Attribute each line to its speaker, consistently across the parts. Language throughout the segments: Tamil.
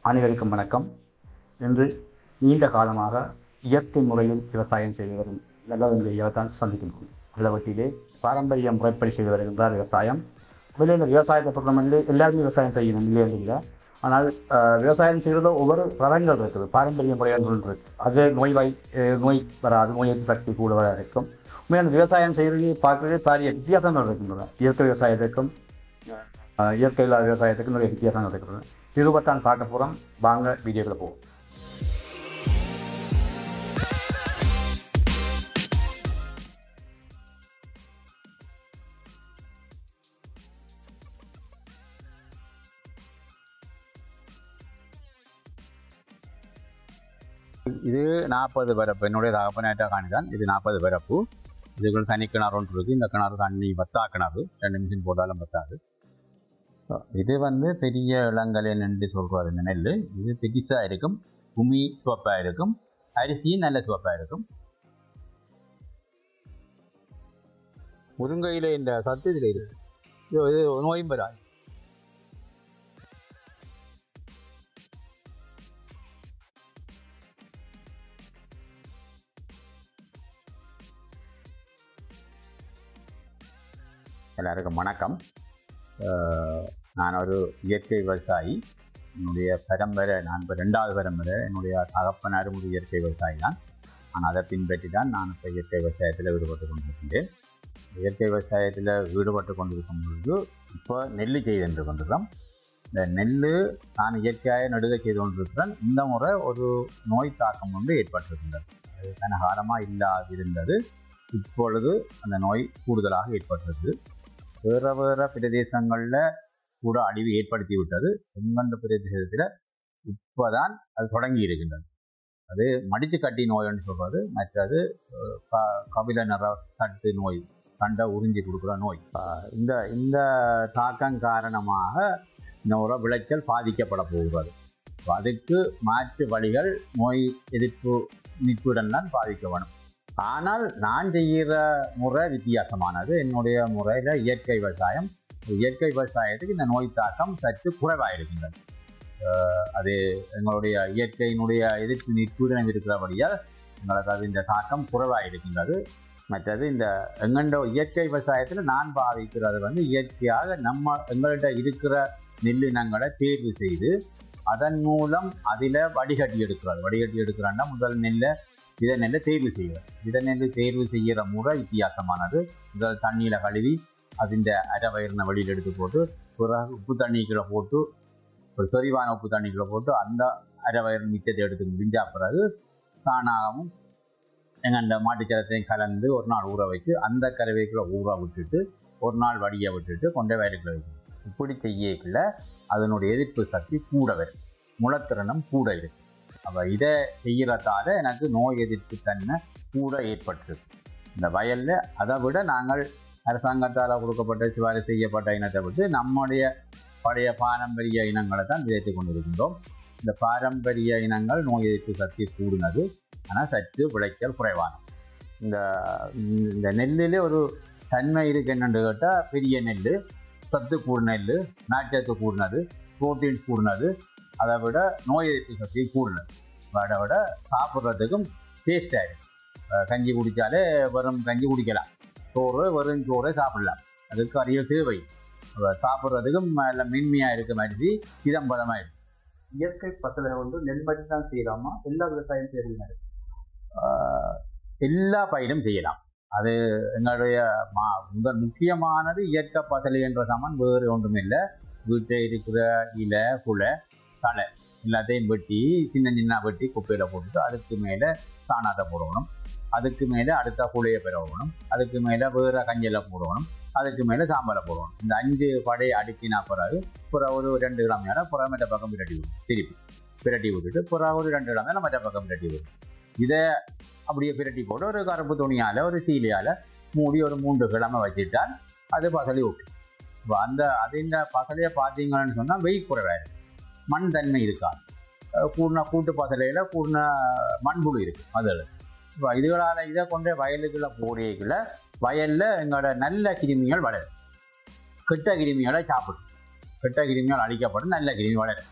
Speaker 1: அனைவருக்கும் வணக்கம் இன்று நீண்ட காலமாக இயற்கை முறையில் விவசாயம் செய்து வரும் நல்லவங்களை தான் சந்திக்கின்றோம் நிலவட்டிலே பாரம்பரிய முறைப்படி செய்து வருகின்றார் விவசாயம் முதலில் இந்த விவசாயத்தை பொறுத்தமட்டு எல்லாருமே விவசாயம் செய்யணும் இல்லையா இல்லை ஆனால் அஹ், விவசாயம் செய்கிறத ஒவ்வொரு ரகங்கள் இருக்குது பாரம்பரிய முறைகள் இருக்கு அது நோய் வாய் அஹ், நோய் வராது நோய் எதிர்ப்பு சக்தி கூட இருக்கும் உண்மையான விவசாயம் செய்கிறது பார்க்கறது பாரிய வித்தியாசங்கள் இருக்கின்றன இயற்கை விவசாயத்துக்கும் அஹ், இயற்கை இல்லாத விவசாயத்துக்கும் நிறைய வித்தியாசங்கள் இருக்கின்றன இதுபத்தான் பார்க்க போகிறோம் வாங்க வீடியோக்குள்ள போவோம்
Speaker 2: இது நாற்பது பரப்பு என்னுடைய தகப்பனாயிட்ட காணிதான் இது நாற்பது பரப்பு இதுக்குள்ள தனி கிணறு ஒன்று இருக்குது இந்த கிணறு தண்ணி வத்தா கிணறு ரெண்டு மிஷின் போட்டாலும் பத்தாது இது வந்து பெரிய இளங்கலைன்னு என்று சொல்கிறது இந்த நெல் இது பெருசாக இருக்கும் குமி சிவப்பாக இருக்கும் அரிசியும் நல்ல சிவப்பாக இருக்கும் முருங்கையில் இந்த சத்து இதில் இருக்கு இது இது நோயும் பெறாது எல்லாருக்கும் வணக்கம் அஹ் நான் ஒரு இயற்கை விவசாயி என்னுடைய பரம்பரை நான் இப்போ ரெண்டாவது பரம்பரை என்னுடைய தகப்பனாரும் ஒரு இயற்கை விவசாயி தான் நான் அதை பின்பற்றி தான் நான் இப்போ இயற்கை விவசாயத்தில் ஈடுபட்டு கொண்டிருக்கின்றேன் இயற்கை விவசாயத்தில் ஈடுபட்டு கொண்டிருக்கும் பொழுது இப்போ நெல் செய்து கொண்டிருக்கிறோம் இந்த நெல் நான் இயற்கையாக நடுகை செய்து கொண்டிருக்கிறேன் இந்த முறை ஒரு நோய் தாக்கம் வந்து ஏற்பட்டிருக்கின்றது அது கனகாலமாக இல்லாதிருந்தது இப்பொழுது அந்த நோய் கூடுதலாக ஏற்பட்டிருக்கு வேறு வேறு பிரதேசங்களில் கூட அழிவு ஏற்படுத்தி விட்டது எங்கண்ட பிரதேசத்தில் இப்போதான் அது தொடங்கி இருக்கின்றது அது மடிச்சு கட்டி நோய்னு சொல்கிறது மற்றது அஹ், க- கபில நிற தட்டு நோய் கண்ட உறிஞ்சி கொடுக்குற நோய் அஹ், இந்த இந்த தாக்கம் காரணமாக இந்த ஒரு விளைச்சல் பாதிக்கப்பட போகிறது அப்ப அதுக்கு மாற்று வழிகள் நோய் எதிர்ப்பு மீட்புடன் தான் பாதிக்க வேணும் ஆனால் நான் செய்கிற முறை வித்தியாசமானது என்னுடைய முறையில் இயற்கை விவசாயம் இயற்கை விவசாயத்துக்கு இந்த நோய் தாக்கம் சற்று குறைவாக இருக்கின்றது அஹ் அது எங்களுடைய இயற்கையினுடைய எதிர்ப்பு நீட்புடன் இருக்கிறபடியால் எங்களுக்கு அது இந்த தாக்கம் குறைவாக இருக்கின்றது மற்றது இந்த எங்கண்ட இயற்கை விவசாயத்தில் நான் பாவிக்கிறது வந்து இயற்கையாக நம்ம எங்கள்கிட்ட இருக்கிற நெல்லினங்களை தேர்வு செய்து அதன் மூலம் அதில் வடிகட்டி எடுக்கிறது வடிகட்டி எடுக்கிறோன்னா முதல் நெல்லை வித நெல்லை தேர்வு செய்கிறது வித நெல் தேர்வு செய்கிற முறை வித்தியாசமானது முதல் தண்ணியில் கழுவி அதிண்ட அரை வயிறின வெளியில் எடுத்து போட்டு பிறகு உப்பு தண்ணிக்குள்ளே போட்டு ஒரு சொரிவான உப்பு தண்ணிக்குள்ளே போட்டு அந்த அரை வயிறு மிச்சத்தை எடுத்து முடிஞ்சா பிறகு சாணாகமும் எங்கள் அந்த மாட்டுச்சரத்தையும் கலந்து ஒரு நாள் ஊற வச்சு அந்த கருவேக்குள்ள ஊற விட்டுட்டு ஒரு நாள் வடிய விட்டுட்டு கொண்ட வயலுக்குள்ள வைக்கணும் இப்படி செய்யக்குள்ள அதனுடைய எதிர்ப்பு சக்தி கூட வரும் முளத்திறனும் கூட இருக்கு அப்போ இதை செய்கிறதால எனக்கு நோய் எதிர்ப்பு தன்மை கூட ஏற்பட்டிருக்கு இந்த வயலில் அதை விட நாங்கள் அரசாங்கத்தால் கொடுக்கப்பட்ட சிபாரி செய்யப்பட்ட இனத்தை விட்டு நம்முடைய பழைய பாரம்பரிய இனங்களை தான் விதைத்து கொண்டிருக்கின்றோம் இந்த பாரம்பரிய இனங்கள் நோய் எதிர்ப்பு சக்தி கூடினது ஆனால் சற்று விளைச்சல் குறைவானது இந்த இந்த நெல்லிலே ஒரு தன்மை இருக்கு என்னன்னு கேட்டால் பெரிய நெல் சத்து கூடு நெல் நாச்சத்து கூடினது புரோட்டீன் கூடினது அதை விட நோய் எதிர்ப்பு சக்தி கூடினது அதை விட சாப்பிட்றதுக்கும் டேஸ்டாக இருக்கு அஹ் கஞ்சி குடித்தாலே வெறும் கஞ்சி குடிக்கலாம் சோறு வெறும் சோறு சாப்பிடலாம் அதுக்கு அதிக தேவை அப்ப சாப்பிட்றதுக்கும் நல்ல மென்மையாக இருக்க மாதிரி சிதம்பரமாக இருக்கு
Speaker 1: இயற்கை பசலை வந்து நெல் மட்டும் தான் செய்யலாமா எல்லா விவசாயம் செய்யறீங்க
Speaker 2: ஆஹ் எல்லா பயிரும் செய்யலாம் அது எங்களுடைய மா முதல் முக்கியமானது இயற்கை பசலை என்ற சமன் வேறு ஒன்றும் இல்லை வீட்டில் இருக்கிற இலை குலை தலை எல்லாத்தையும் வெட்டி சின்ன சின்ன வெட்டி குப்பையில் போட்டுட்டு அதுக்கு மேலே சாணத்தை போடணும் அதுக்கு மேலே அடுத்த குழையை பெறணும் அதுக்கு மேலே வேறு கஞ்சலை போடணும் அதுக்கு மேலே சாம்பலை போடணும் இந்த அஞ்சு படையை அடுக்கினா பிறகு பிற ஒரு ரெண்டு கிராம் நேரம் புற மற்ற பக்கம் பிரட்டி விடும் திருப்பி பிரட்டி விட்டுட்டு புற ஒரு ரெண்டு கிராம் நேரம் மற்ற பக்கம் பிரட்டி விடும் இதை அப்படியே பிரட்டி போட்டு ஒரு கருப்பு துணியால் ஒரு சீலையால் மூடி ஒரு மூன்று கிழமை வச்சுட்டால் அது பசலி ஓகே இப்போ அந்த அது இந்த பசலையை பார்த்தீங்கன்னு சொன்னால் வெயில் குறைவாக இருக்கும் மண் தன்மை இருக்காது அஹ் கூர்ண கூட்டு பசலையில் கூர்ண மண்புழு இருக்குது அதில் இப்போ இதுகளால் இதை கொண்டு வயலுக்குள்ள போடியக்குள்ள வயலில் எங்களோட நல்ல கிருமிகள் வளரும் கெட்ட கிருமிகளை சாப்பிடும் கெட்ட கிருமியால் அழிக்கப்படும் நல்ல கிருமி வளரும்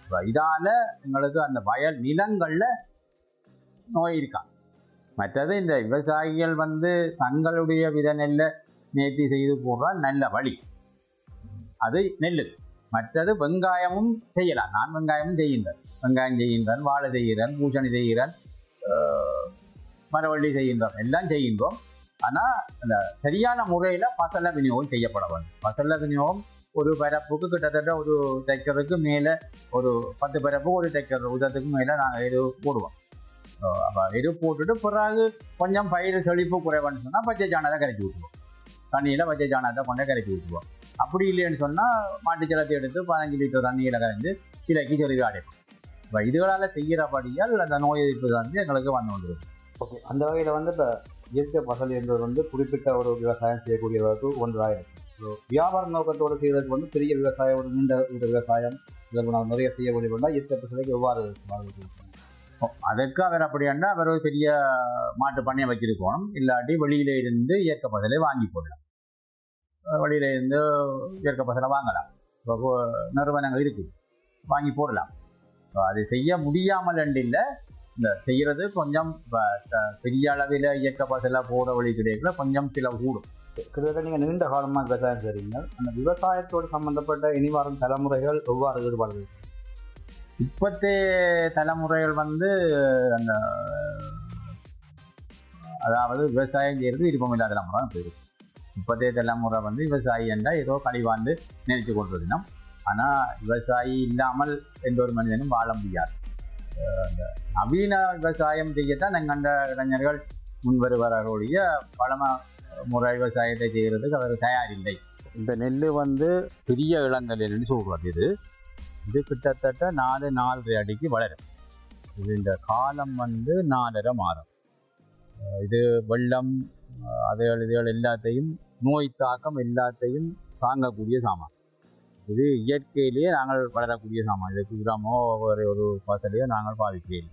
Speaker 2: இப்ப இதால எங்களுக்கு அந்த வயல் நிலங்கள்ல நோய் இருக்கா மற்றது இந்த விவசாயிகள் வந்து தங்களுடைய வித நெல்லை நேர்த்தி செய்து போடுறால் நல்ல வழி அது நெல்லு மற்றது வெங்காயமும் செய்யலாம் நான் வெங்காயமும் செய்கின்றேன் வெங்காயம் செய்கின்றேன் வாழை செய்கிறேன் பூசணி செய்கிறேன் ஆஹ், மரவள்ளி செய்கின்றோம் எல்லாம் செய்கின்றோம் ஆனால் அந்த சரியான முறையில் பசல விநியோகம் செய்யப்பட வேண்டும் பசல விநியோகம் ஒரு பரப்புக்கு கிட்டத்தட்ட ஒரு டெக்கருக்கு மேலே ஒரு பத்து பரப்பு ஒரு டெக்கர் உதத்துக்கு மேலே நாங்கள் எரு போடுவோம் அப்போ எரு போட்டுட்டு பிறகு கொஞ்சம் பயிர் செழிப்பு குறைவான்னு சொன்னால் பச்சை சாணத்தை கரைச்சி விட்டுருவோம் தண்ணியில் பச்சை சாணத்தை கொண்டே கரைச்சி விட்டுருவோம் அப்படி இல்லைன்னு சொன்னால் மாட்டுச்சலத்தை எடுத்து பதினஞ்சு லிட்டர் தண்ணியில் கரைஞ்சு கிலோக்கு சொருவி அடைப்போம் இப்போ இதுகளால் செய்கிறபடியால் அந்த நோய் எதிர்ப்பு வந்து எங்களுக்கு வந்து கொண்டிருக்கு
Speaker 1: ஓகே அந்த வகையில் வந்து இப்போ இயற்கை பசல் என்பது வந்து குறிப்பிட்ட ஒரு விவசாயம் செய்யக்கூடியவருக்கு ஒன்றாக இருக்கும் ஸோ வியாபார நோக்கத்தோடு செய்வதற்கு வந்து பெரிய விவசாயம் ஒரு நீண்ட இந்த விவசாயம் இதற்கு நாம் நிறைய செய்ய வேண்டிய இயற்கை பசலைக்கு எவ்வாறு வாழ்வது?
Speaker 2: அதுக்கு அவர் அப்படியாண்டா அவர் ஒரு பெரிய மாட்டு பண்ணையை வச்சிருக்கணும் இல்லாட்டி வெளியில இருந்து இயற்கை பசலை வாங்கி போடலாம் அஹ் வெளியில இருந்து இயற்கை பசலை வாங்கலாம் இப்போ கொ- நிறுவனங்கள் இருக்கு வாங்கி போடலாம் இப்போ அது செய்ய முடியாமல் என்று இல்லை இந்த செய்யறது கொஞ்சம் ப- த- பெரிய அளவில் இயற்கை பசலை போட வழி கிடைக்கல கொஞ்சம் சில கூடும்
Speaker 1: கிட்டத்தட்ட நீங்கள் நீண்ட காலமாக விவசாயம் செய்றீங்க அந்த விவசாயத்தோடு சம்பந்தப்பட்ட இனி வரும் தலைமுறைகள் எவ்வாறு ஈடுபாடு
Speaker 2: இப்பத்தே தலைமுறைகள் வந்து அந்த அதாவது விவசாயம் செய்யறது விருப்பம் இல்லாத தலைமுறை போயிருக்கு இப்போதைய தலைமுறை வந்து விவசாயி என்றால் ஏதோ கழிவாண்டு நினைத்து கொண்டிருக்கணும் ஆனால் விவசாயி இல்லாமல் எந்த ஒரு மனிதனும் வாழ முடியாது அஹ் அந்த நவீன விவசாயம் செய்யத்தான் நாங்கள் கண்ட இளைஞர்கள் முன்வருவாரோடைய பழம முறை விவசாயத்தை செய்கிறதுக்கு அவர் தயாரில்லை இந்த நெல் வந்து பெரிய இளங்கல்னு சொல்கிறது இது இது கிட்டத்தட்ட நாலு நாலரை அடிக்கு வளரும் இது இந்த காலம் வந்து நாலரை மாறும் அஹ் இது வெள்ளம் அஹ் அதுகள் இதுகள் எல்லாத்தையும் நோய் தாக்கம் எல்லாத்தையும் தாங்கக்கூடிய சாமான் இது இயற்கையிலேயே நாங்கள் வளரக்கூடிய சாமான் இதுக்கு உரமோ ஒரு ஒரு பசலையோ நாங்கள் பாதிக்கிறேன்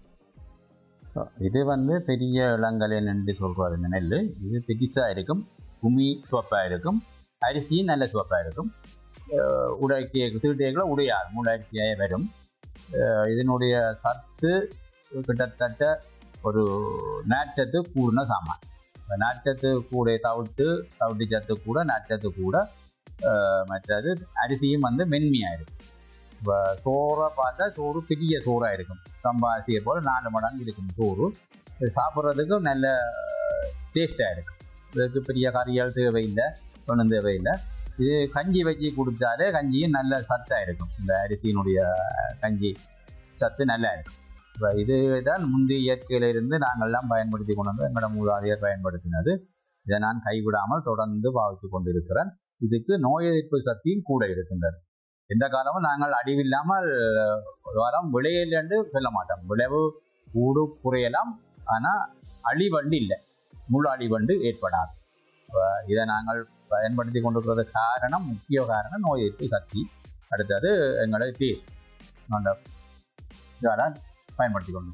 Speaker 2: இது வந்து பெரிய இளங்கலைன் என்று சொல்கிறார் இந்த நெல் இது பெருசாக இருக்கும் குமி சிவப்பாக இருக்கும் அரிசியும் நல்ல சிவப்பாக இருக்கும் அஹ் உடைக்க தீட்டைகளை உடையாது மூடாரிசியாக வரும் அஹ் இதனுடைய சத்து கிட்டத்தட்ட ஒரு நாற்றத்து கூடின சாமான் இந்த நாற்றத்து கூட தவிட்டு தவிட்டு சத்து கூட நாற்றத்து கூட அஹ் மற்றது அரிசியும் வந்து மென்மையாக இருக்கும் இப்போ சோறை பார்த்தா சோறு பெரிய சோறாக இருக்கும் சம்பா அரிசியை போல் நாலு மடங்கு இருக்கும் சோறு இது சாப்பிட்றதுக்கு நல்ல டேஸ்ட்டாக இருக்கும் இதுக்கு பெரிய கறியால் தேவையில்லை ஒன்றும் தேவையில்லை இது கஞ்சி வச்சு கொடுத்தாலே கஞ்சியும் நல்ல சத்தாக இருக்கும் இந்த அரிசியினுடைய கஞ்சி சத்து நல்லா இருக்கும் இப்போ இது தான் முந்தைய இயற்கையில இருந்து நாங்கள்லாம் பயன்படுத்தி கொண்டு வந்து எங்களோட மூதாதையர் பயன்படுத்தினது இதை நான் கைவிடாமல் தொடர்ந்து பாவித்து கொண்டிருக்கிறேன் இதுக்கு நோய் எதிர்ப்பு சக்தியும் கூட இருக்கின்றது எந்த காலமும் நாங்கள் அடிவில்லாமல் ஒரு வாரம் விளையல் என்று சொல்ல மாட்டோம் விளைவு கூடு குறையலாம் ஆனால் அழிவண்டு இல்லை முழு அழிவண்டு ஏற்படாது அப்ப இதை நாங்கள் பயன்படுத்தி கொண்டிருக்கிறது காரணம் முக்கிய காரணம் நோய் எதிர்ப்பு சக்தி அடுத்தது எங்களை டேஸ்ட் அந்த இதெல்லாம் பயன்படுத்தி கொண்டு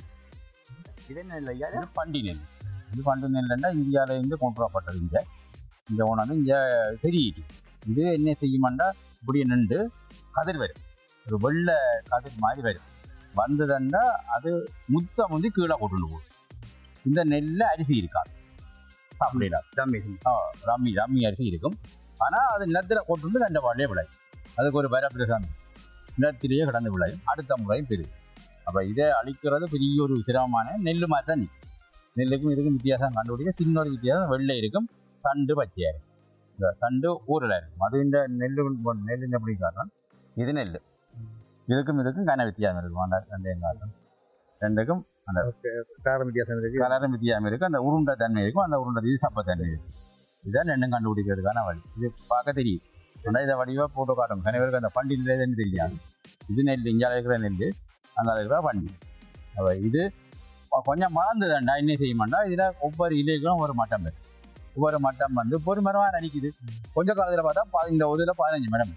Speaker 2: இது என்ன இல்லையா இது பண்டி நெல் இது பண்டு நெல்லுன்னா இந்தியாவில இருந்து கொண்டு வரப்பட்டது இங்கே இங்கே கொண்டாந்து இங்கே தெரியிட்டு இது என்ன செய்யுமாண்டா இப்படி நின்று கதிர் வரும் ஒரு வெள்ளை கதிர் மாதிரி வரும் வந்ததுன்னா அது முத்த முந்தி கீழே கொண்டு போகும் இந்த நெல்லில் அரிசி இருக்காது சாப்பிடலாம்
Speaker 1: டம்மி
Speaker 2: ஆ, ரம்மி ரம்மி அரிசி இருக்கும் ஆனால் அது நிலத்தில் கொண்டு வந்து ரெண்டு பாடலே விளையும் அதுக்கு ஒரு வரப்பிரசாமி நிலத்திலேயே கடந்து விளையும் அடுத்த முறையும் பெருகும் அப்போ இதை அழிக்கிறது பெரிய ஒரு சிரமமான நெல் மாதிரி தான் நிற்கும் நெல்லுக்கும் இதுக்கும் வித்தியாசம் கண்டுபிடிக்க சின்ன ஒரு வித்தியாசம் வெள்ளை இருக்கும் தண்டு பச்சையாக இருக்கும் இந்த தண்டு ஊரில் இருக்கும் அது இந்த நெல் நெல் எப்படி காரணம் இது நெல் இதுக்கும் இதுக்கும் கன வித்தியாசம் இருக்கும் அந்த ரெண்டையும் காரணம் ரெண்டுக்கும்
Speaker 1: காரம் வித்தியாசம் இருக்கு
Speaker 2: கலரும் வித்தியாசம் இருக்கும் அந்த உருண்டை தன்மை இருக்கும் அந்த உருண்டை இது சப்பத்தன்மை இருக்கும் இதுதான் ரெண்டும் கண்டுபிடிக்கிறதுக்கான வழி இது பார்க்க தெரியும் ஆனால் இதை வடிவாக போட்டு காட்டும் கணவருக்கு அந்த பண்டி நிலையதுன்னு தெரியாது இது நெல் இங்கே இருக்கிற நெல் அங்கே இருக்கிற பண்டி அப்போ இது கொ- கொஞ்சம் மறந்துதான்டா என்ன செய்யுமாண்டா இதில் ஒவ்வொரு இலைகளும் ஒரு மட்டம் இருக்கு ஒவ்வொரு மட்டம் வந்து ஒரு மரமாக நினைக்குது கொஞ்ச காலத்தில் பார்த்தா ப- இந்த ஒரு இதில் பதினஞ்சு மரம்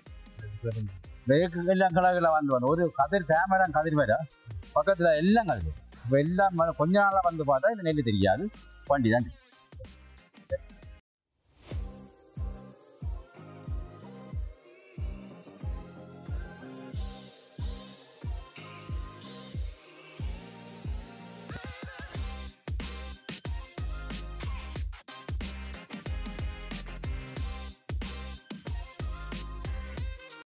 Speaker 2: வேக்கு எல்லாம் கலரில் வந்து வந்து ஒரு கதிர் கேமரா கதிர் வேற பக்கத்தில் எல்லாம் கதிர் இப்போ எல்லாம் மரம் கொஞ்ச நாளாக வந்து பார்த்தா இந்த நெல் தெரியாது வண்டி தான்